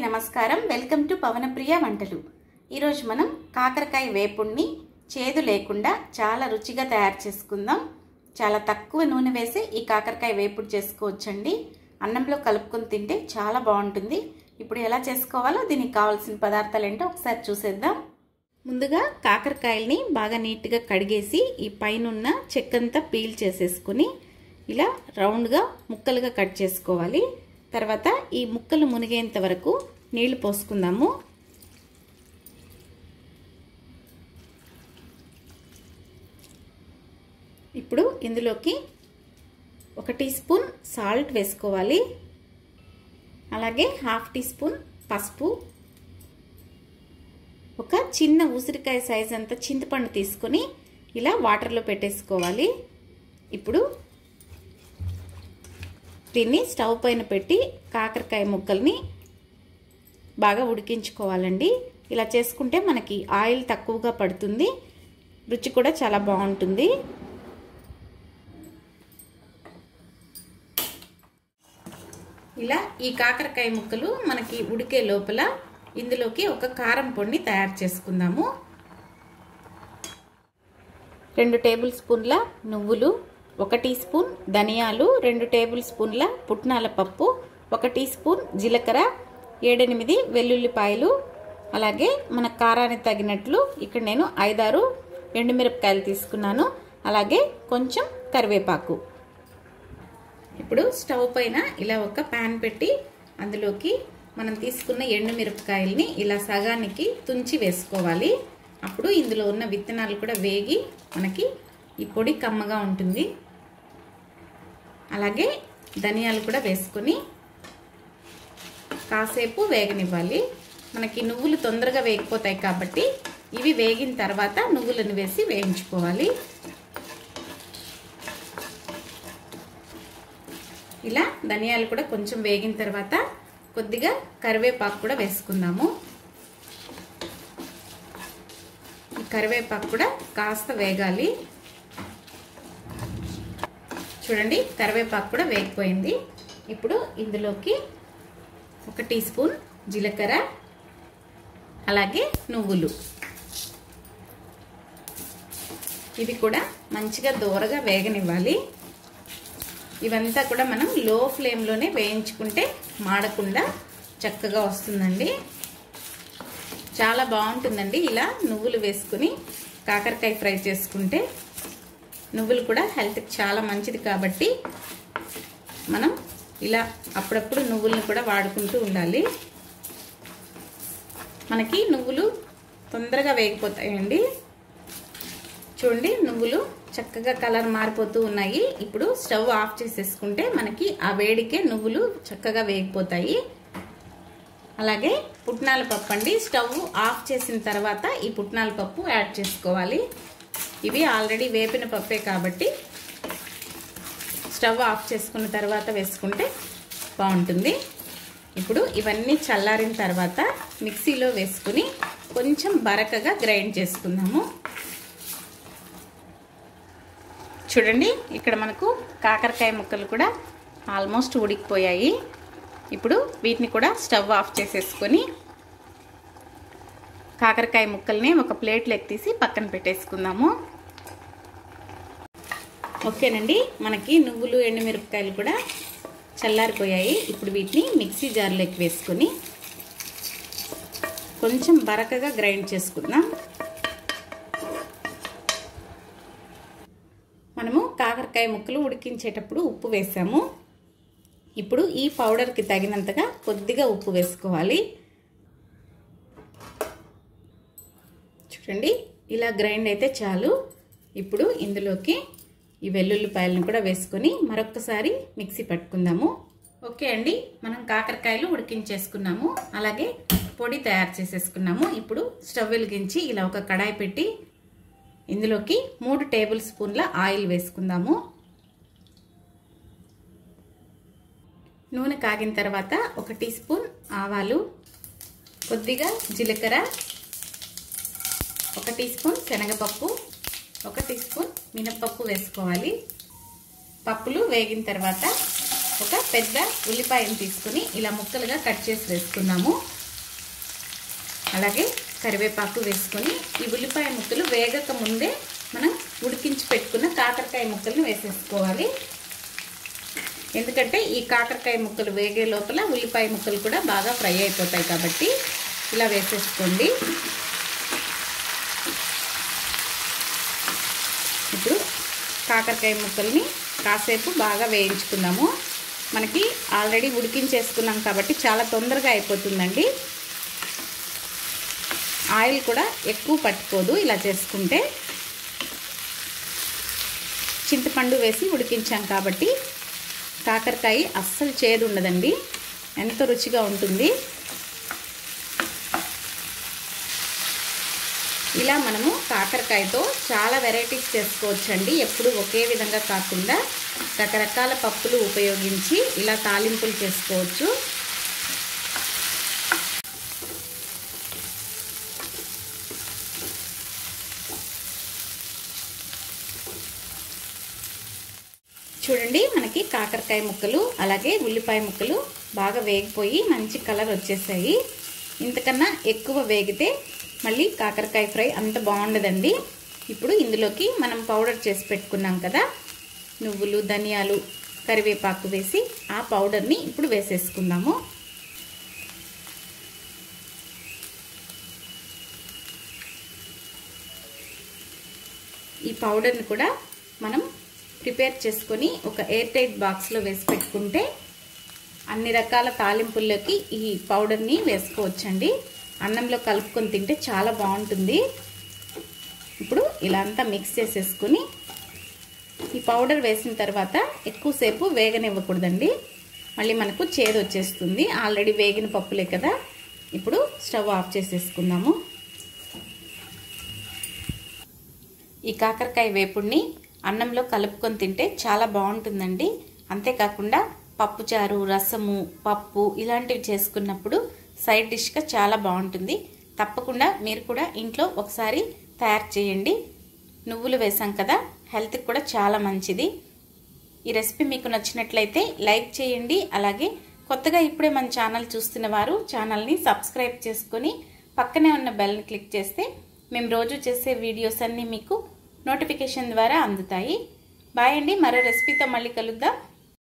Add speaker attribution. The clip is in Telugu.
Speaker 1: నమస్కారం వెల్కమ్ టు పవనప్రియ వంటలు ఈరోజు మనం కాకరకాయ వేపుడిని చేదు లేకుండా చాలా రుచిగా తయారు చేసుకుందాం చాలా తక్కువ నూనె వేసి ఈ కాకరకాయ వేపుడు చేసుకోవచ్చండి అన్నంలో కలుపుకొని తింటే చాలా బాగుంటుంది ఇప్పుడు ఎలా చేసుకోవాలో దీనికి కావాల్సిన పదార్థాలు ఏంటో ఒకసారి చూసేద్దాం ముందుగా కాకరకాయల్ని బాగా నీట్గా కడిగేసి ఈ పైన చెక్కంతా పీల్ చేసేసుకుని ఇలా రౌండ్గా ముక్కలుగా కట్ చేసుకోవాలి తర్వాత ఈ ముక్కలు మునిగేంత వరకు నీళ్లు పోసుకుందాము ఇప్పుడు ఇందులోకి ఒక టీ స్పూన్ సాల్ట్ వేసుకోవాలి అలాగే హాఫ్ టీ స్పూన్ పసుపు ఒక చిన్న ఉసిరికాయ సైజ్ అంత చింతపండు తీసుకొని ఇలా వాటర్లో పెట్టేసుకోవాలి ఇప్పుడు దీన్ని స్టవ్ పైన పెట్టి కాకరకాయ ముక్కల్ని బాగా ఉడికించుకోవాలండి ఇలా చేసుకుంటే మనకి ఆయిల్ తక్కువగా పడుతుంది రుచి కూడా చాలా బాగుంటుంది ఇలా ఈ కాకరకాయ ముక్కలు మనకి ఉడికే లోపల ఇందులోకి ఒక కారం పొడిని తయారు చేసుకుందాము రెండు టేబుల్ స్పూన్ల నువ్వులు ఒక టీ స్పూన్ ధనియాలు రెండు టేబుల్ స్పూన్ల పుట్నాల పప్పు ఒక టీ స్పూన్ జీలకర్ర ఏడెనిమిది వెల్లుల్లిపాయలు అలాగే మన కారానికి తగినట్లు ఇక్కడ నేను ఐదారు ఎండుమిరపకాయలు తీసుకున్నాను అలాగే కొంచెం కరివేపాకు ఇప్పుడు స్టవ్ పైన ఇలా ఒక ప్యాన్ పెట్టి అందులోకి మనం తీసుకున్న ఎండుమిరపకాయల్ని ఇలా సగానికి తుంచి వేసుకోవాలి అప్పుడు ఇందులో ఉన్న విత్తనాలు కూడా వేగి మనకి ఈ పొడి కమ్మగా ఉంటుంది అలాగే ధనియాలు కూడా వేసుకొని కాసేపు వేగనివ్వాలి మనకి నువ్వులు తొందరగా వేగిపోతాయి కాబట్టి ఇవి వేగిన తర్వాత నువ్వులను వేసి వేయించుకోవాలి ఇలా ధనియాలు కూడా కొంచెం వేగిన తర్వాత కొద్దిగా కరివేపాకు కూడా వేసుకుందాము ఈ కరివేపాకు కూడా కాస్త వేగాలి చూడండి కరివేపాకు కూడా వేగిపోయింది ఇప్పుడు ఇందులోకి ఒక టీ స్పూన్ జీలకర్ర అలాగే నువ్వులు ఇవి కూడా మంచిగా దూరగా వేగనివ్వాలి ఇవంతా కూడా మనం లో ఫ్లేమ్లోనే వేయించుకుంటే మాడకుండా చక్కగా వస్తుందండి చాలా బాగుంటుందండి ఇలా నువ్వులు వేసుకుని కాకరకాయ ఫ్రై చేసుకుంటే నువ్వులు కూడా హెల్త్కి చాలా మంచిది కాబట్టి మనం ఇలా అప్పుడప్పుడు నువ్వులను కూడా వాడుకుంటూ ఉండాలి మనకి నువ్వులు తొందరగా వేగిపోతాయండి చూడండి నువ్వులు చక్కగా కలర్ మారిపోతూ ఉన్నాయి ఇప్పుడు స్టవ్ ఆఫ్ చేసేసుకుంటే మనకి ఆ వేడికే నువ్వులు చక్కగా వేగిపోతాయి అలాగే పుట్నాల పప్పు అండి స్టవ్ ఆఫ్ చేసిన తర్వాత ఈ పుట్నాల పప్పు యాడ్ చేసుకోవాలి ఇవి ఆల్రెడీ వేపిన పప్పే కాబట్టి స్టవ్ ఆఫ్ చేసుకున్న తర్వాత వేసుకుంటే బాగుంటుంది ఇప్పుడు ఇవన్నీ చల్లారిన తర్వాత మిక్సీలో వేసుకుని కొంచెం బరకగా గ్రైండ్ చేసుకుందాము చూడండి ఇక్కడ మనకు కాకరకాయ ముక్కలు కూడా ఆల్మోస్ట్ ఉడికిపోయాయి ఇప్పుడు వీటిని కూడా స్టవ్ ఆఫ్ చేసేసుకొని కాకరకాయ ముక్కల్ని ఒక ప్లేట్లోకి తీసి పక్కన పెట్టేసుకుందాము ఓకేనండి మనకి నువ్వులు ఎండుమిరపకాయలు కూడా చల్లారిపోయాయి ఇప్పుడు వీటిని మిక్సీ జార్లోకి వేసుకొని కొంచెం బరకగా గ్రైండ్ చేసుకుందాం మనము కాకరకాయ ముక్కలు ఉడికించేటప్పుడు ఉప్పు వేసాము ఇప్పుడు ఈ పౌడర్కి తగినంతగా కొద్దిగా ఉప్పు వేసుకోవాలి చూడండి ఇలా గ్రైండ్ అయితే చాలు ఇప్పుడు ఇందులోకి ఈ వెల్లుల్లిపాయలను కూడా వేసుకొని మరొకసారి మిక్సీ పట్టుకుందాము ఓకే అండి మనం కాకరకాయలు ఉడికించేసుకున్నాము అలాగే పొడి తయారు చేసేసుకున్నాము ఇప్పుడు స్టవ్ వెలిగించి ఇలా ఒక కడాయి పెట్టి ఇందులోకి మూడు టేబుల్ స్పూన్ల ఆయిల్ వేసుకుందాము నూనె కాగిన తర్వాత ఒక టీ స్పూన్ ఆవాలు కొద్దిగా జీలకర్ర ఒక టీ స్పూన్ శనగపప్పు ఒక టీ స్పూన్ మినప్పప్పు వేసుకోవాలి పప్పులు వేగిన తర్వాత ఒక పెద్ద ఉల్లిపాయను తీసుకుని ఇలా ముక్కలుగా కట్ చేసి వేసుకున్నాము అలాగే కరివేపాకు వేసుకొని ఈ ఉల్లిపాయ ముక్కలు వేగక ముందే మనం ఉడికించి పెట్టుకున్న కాకరకాయ ముక్కలను వేసేసుకోవాలి ఎందుకంటే ఈ కాకరకాయ ముక్కలు వేగే లోపల ఉల్లిపాయ ముక్కలు కూడా బాగా ఫ్రై అయిపోతాయి కాబట్టి ఇలా వేసేసుకోండి ఇప్పుడు కాకరకాయ ముక్కల్ని కాసేపు బాగా వేయించుకుందాము మనకి ఆల్రెడీ ఉడికించేసుకున్నాం కాబట్టి చాలా తొందరగా అయిపోతుందండి ఆయిల్ కూడా ఎక్కువ పట్టుకోదు ఇలా చేసుకుంటే చింతపండు వేసి ఉడికించాం కాబట్టి కాకరకాయ అస్సలు చేదు ఉండదండి ఎంతో రుచిగా ఉంటుంది ఇలా మనము కాకరకాయతో చాలా వెరైటీస్ చేసుకోవచ్చండి ఎప్పుడు ఒకే విధంగా కాకుండా రకరకాల పప్పులు ఉపయోగించి ఇలా తాలింపులు చేసుకోవచ్చు చూడండి మనకి కాకరకాయ ముక్కలు అలాగే ఉల్లిపాయ ముక్కలు బాగా వేగిపోయి మంచి కలర్ వచ్చేసాయి ఇంతకన్నా ఎక్కువ వేగితే మళ్ళీ కాకరకాయ ఫ్రై అంత బాగుండదండి ఇప్పుడు ఇందులోకి మనం పౌడర్ చేసి పెట్టుకున్నాం కదా నువ్వులు ధనియాలు కరివేపాకు వేసి ఆ పౌడర్ని ఇప్పుడు వేసేసుకుందాము ఈ పౌడర్ని కూడా మనం ప్రిపేర్ చేసుకొని ఒక ఎయిర్ టైట్ బాక్స్లో వేసి పెట్టుకుంటే అన్ని రకాల తాలింపుల్లోకి ఈ పౌడర్ని వేసుకోవచ్చండి అన్నంలో కలుపుకొని తింటే చాలా బాగుంటుంది ఇప్పుడు ఇలా అంతా మిక్స్ చేసేసుకుని ఈ పౌడర్ వేసిన తర్వాత ఎక్కువసేపు వేగనివ్వకూడదండి మళ్ళీ మనకు చేదు వచ్చేస్తుంది ఆల్రెడీ వేగిన పప్పులే కదా ఇప్పుడు స్టవ్ ఆఫ్ చేసేసుకుందాము ఈ కాకరకాయ వేపుడిని అన్నంలో కలుపుకొని తింటే చాలా బాగుంటుందండి అంతేకాకుండా పప్పుచారు రసము పప్పు ఇలాంటివి చేసుకున్నప్పుడు సైడ్ డిష్గా చాలా బాగుంటుంది తప్పకుండా మీరు కూడా ఇంట్లో ఒకసారి తయారు చేయండి నువ్వులు వేసాం కదా హెల్త్కి కూడా చాలా మంచిది ఈ రెసిపీ మీకు నచ్చినట్లయితే లైక్ చేయండి అలాగే కొత్తగా ఇప్పుడే మన ఛానల్ చూస్తున్న వారు ఛానల్ని సబ్స్క్రైబ్ చేసుకొని పక్కనే ఉన్న బెల్ని క్లిక్ చేస్తే మేము రోజు చేసే వీడియోస్ అన్నీ మీకు నోటిఫికేషన్ ద్వారా అందుతాయి బాయ్ అండి మరో రెసిపీతో మళ్ళీ కలుద్దాం